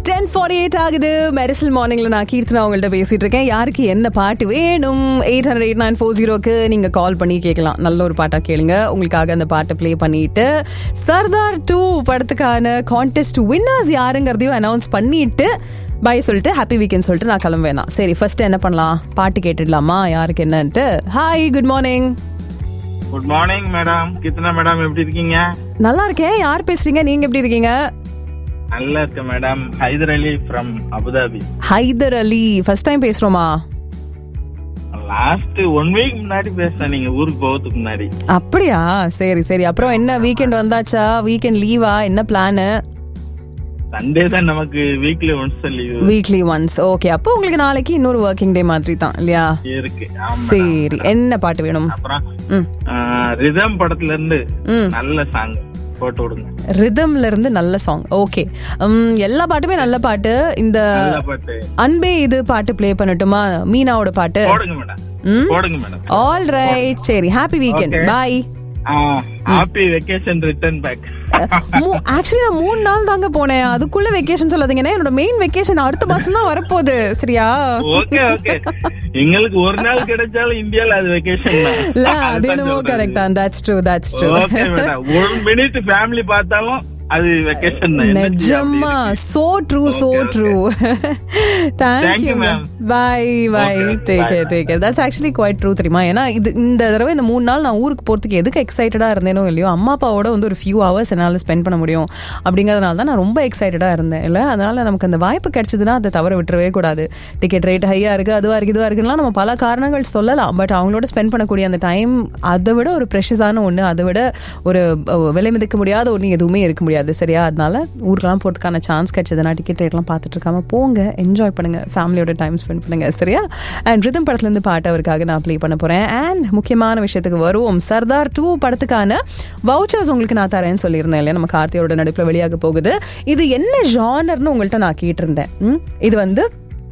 Ten forty eight ஆகுது மெரிசல் மார்னிங்ல நான் கீர்த்தனா உங்கள்ட்ட பேசிட்டு இருக்கேன் யாருக்கு என்ன பாட்டு வேணும் eight hundred eight nine four ஜீரோக்கு நீங்க கால் பண்ணி கேட்கலாம் நல்ல ஒரு பாட்டா கேளுங்க உங்களுக்காக அந்த பாட்டை ப்ளே பண்ணிட்டு சர்தார் டூ படத்துக்கான கான்டெஸ்ட் வின்னர்ஸ் யாருங்கிறதையும் அனௌன்ஸ் பண்ணிட்டு பை சொல்லிட்டு ஹாப்பி வீக்கெண்ட் சொல்லிட்டு நான் கிளம்புவேனா சரி ஃபர்ஸ்ட் என்ன பண்ணலாம் பாட்டு கேட்டுடலாமா யாருக்கு என்னன்ட்டு hi good morning good morning madam கித்தனா மேடம் எப்படி இருக்கீங்க நல்லா இருக்கேன் யார் பேசுறீங்க நீங்க எப்படி இருக்கீங்க நல்லா இருக்கு madam Haider Ali from Abu Dhabi Haider Ali first time பேசுறோமா லாஸ்ட் ஒன் வீக் முன்னாடி பேசினேன் நீங்க ஊருக்கு போகிறதுக்கு முன்னாடி அப்படியா சரி சரி அப்புறம் என்ன வீக்கெண்ட் வந்தாச்சா வீக்கெண்ட் லீவா என்ன பிளானு சண்டே தான் நமக்கு weekly once leave weekly once okay அப்போ உங்களுக்கு நாளைக்கு இன்னொரு ஒர்க்கிங் டே மாதிரி தான் இல்லையா இருக்கு ஆமா சரி என்ன பாட்டு வேணும் அப்புறம் ம் ரிதம் படத்துல இருந்து ம். நல்ல சாங் போட்டு விடுங்க ரிதம்ல இருந்து நல்ல சாங் ஓகே எல்லா பாட்டுமே நல்ல பாட்டு இந்த நல்ல பாட்டு அன்பே இது பாட்டு ப்ளே பண்ணட்டுமா மீனாவோட பாட்டு போடுங்க மேடம் ம்? போடுங்க மேடம் ஆல் ரைட் சரி happy weekend Okay. Bye happy vacation return back actually நான் மூணு நாள் தாங்க போனேன் அதுக்குள்ள வெக்கேஷன் சொல்லாதீங்கன்னா என்னோட மெயின் வெக்கேஷன் அடுத்த மாசம் தான் வரப்போகுது சரியா ஓகே ஓகே எங்களுக்கு ஒரு நாள் கிடைச்சாலும் இந்தியால அது வெக்கேஷன் இல்ல அது என்னமோ கரெக்ட் தான் that's true that's true okay madam ஒரு மினிட் ஃபேமிலி பார்த்தாலும் அது வெக்கேஷன் நிஜமா so true so true thank Thank you you, ma'am. Bye bye Okay, take bye. Care take care that's actually quite true தெரியுமா ஏன்னா இது இந்த தடவை இந்த மூணு நாள் நான் ஊருக்கு போறதுக்கு எதுக்கு எக்ஸைட்டடா இருந்தேனோ இல்லையோ அம்மா அப்பாவோட வந்து ஒரு ஃபியூ ஹவர்ஸ் என்னால் ஸ்பெண்ட் பண்ண முடியும் அப்படிங்கறதுனால தான் நான் ரொம்ப எக்ஸைட்டடா இருந்தேன் இல்ல அதனால நமக்கு அந்த வாய்ப்பு கிடைச்சதுன்னா அதை தவற விட்டுறவே கூடாது டிக்கெட் ரேட் ஹையா இருக்கு அதுவா இருக்கு இதுவா இருக்குன்னா நம்ம பல காரணங்கள் சொல்லலாம் பட் அவங்களோட ஸ்பெண்ட் பண்ணக்கூடிய அந்த டைம் அதை விட ஒரு ப்ரெஷஸான ஒன்று அதை விட ஒரு அஹ், விலை மதிக்க முடியாத ஒன்று எதுவுமே இருக்க முடியாது சரியா அதனால ஊருக்கெல்லாம் போகிறதுக்கான சான்ஸ் கிடைச்சதுன்னா டிக்கெட் ரேட்லாம் பார்த்துட்டு இருக்காம போங்க என்ஜாய் பண்ணுங்க ஃபேமிலியோட டைம் ஸ்பெண்ட் பண்ணுங்க சரியா அண்ட் ரிதம் படத்துலேருந்து பாட்டு அவருக்காக நான் ப்ளே பண்ண போகிறேன் அண்ட் முக்கியமான விஷயத்துக்கு வருவோம் சர்தார் டூ படத்துக்கான வவுச்சர்ஸ் உங்களுக்கு நான் தரேன்னு சொல்லியிருந்தேன் இல்லையா நம்ம கார்த்தியோட நடிப்பில் வெளியாக போகுது இது என்ன ஜானர்னு உங்கள்கிட்ட நான் கேட்டிருந்தேன் ம்? இது வந்து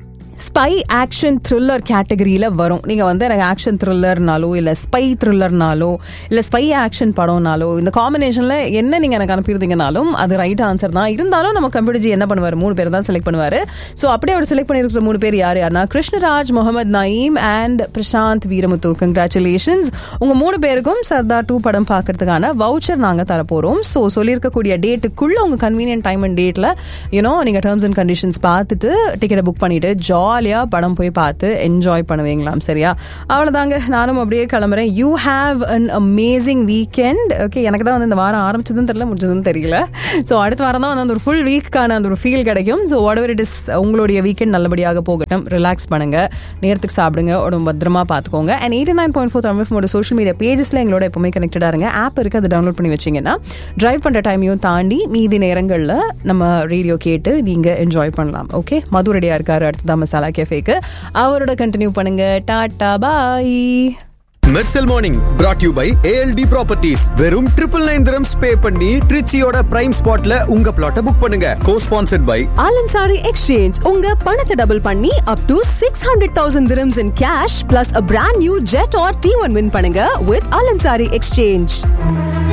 ஸ்பை ஆக்ஷன் த்ரில்லர் கேட்டகரியில் வரும் நீங்கள் வந்து எனக்கு ஆக்ஷன் த்ரில்லர்னாலோ இல்லை ஸ்பை த்ரில்லர்னாலோ இல்லை ஸ்பை ஆக்ஷன் படம்னாலோ இந்த காம்பினேஷனில் என்ன நீங்கள் எனக்கு அனுப்பியிருந்தீங்கனாலும் அது ரைட் ஆன்சர் தான் இருந்தாலும் நம்ம கம்ப்யூட்டர் ஜி என்ன பண்ணுவார் மூணு பேர் தான் செலக்ட் பண்ணுவார் ஸோ அப்படியே அவர் செலக்ட் பண்ணியிருக்கிற மூணு பேர் யார் யாருன்னா கிருஷ்ணராஜ் முகமது நயீம் அண்ட் பிரசாந்த் வீரமுத்து கங்க்ராச்சுலேஷன்ஸ் உங்கள் மூணு பேருக்கும் சர்தார் டூ படம் பார்க்கறதுக்கான வவுச்சர் நாங்கள் தரப்போகிறோம் ஸோ சொல்லியிருக்கக்கூடிய டேட்டுக்குள்ளே உங்கள் கன்வீனியன்ட் டைம் அண்ட் டேட்டில் யூனோ நீங்கள் டேர்ம்ஸ் அண்ட் கண்டிஷன்ஸ் பார்த்துட்டு டிக்கெட்டை புக் பண்ணிட்டு ஜாலியாக படம் போய் பார்த்து என்ஜாய் பண்ணுவீங்களாம் சரியா அவ்வளோதாங்க நானும் அப்படியே கிளம்புறேன் you have an amazing weekend okay எனக்கு தான் வந்து இந்த வாரம் ஆரம்பிச்சதுன்னு தெரியல முடிஞ்சதுன்னு தெரியல ஸோ அடுத்த வாரம் தான் வந்து அந்த ஒரு ஃபுல் வீக்கான அந்த ஒரு ஃபீல் கிடைக்கும் ஸோ whatever இட் இஸ் உங்களுடைய வீக்கெண்ட் நல்லபடியாக போகட்டும் ரிலாக்ஸ் பண்ணுங்க நேரத்துக்கு சாப்பிடுங்க உடம்பு பத்திரமா பார்த்துக்கோங்க and eighty nine point four Tamil social media பேஜஸ்ல எங்களோட எப்பவுமே கனெக்டடாக இருங்க ஆப் இருக்கு அதை டவுன்லோட் பண்ணி வச்சீங்கன்னா டிரைவ் பண்ணுற டைமையும் தாண்டி மீதி நேரங்களில் நம்ம ரேடியோ கேட்டு நீங்க என்ஜாய் பண்ணலாம் ஓகே மது ரெடியா இருக்காரு அடுத்ததான் மசாலா கேஃபேக்கு அவரோட கண்டினியூ பண்ணுங்க tata bye Mersal morning brought you by A L T properties வெறும் ட்ரிபிள் நைன் திரம்ஸ் பே பண்ணி ட்ரிச்சியோட பிரைம் ஸ்பாட்ல உங்க பிளாட்டை புக் பண்ணுங்க co sponsored by Al Ansari exchange உங்க பணத்தை டபுள் பண்ணி up to six hundred thousand dirhams in cash plus a brand new Jetour T one win பண்ணுங்க வித் ஆலன்சாரி எக்ஸ்சேஞ்ச்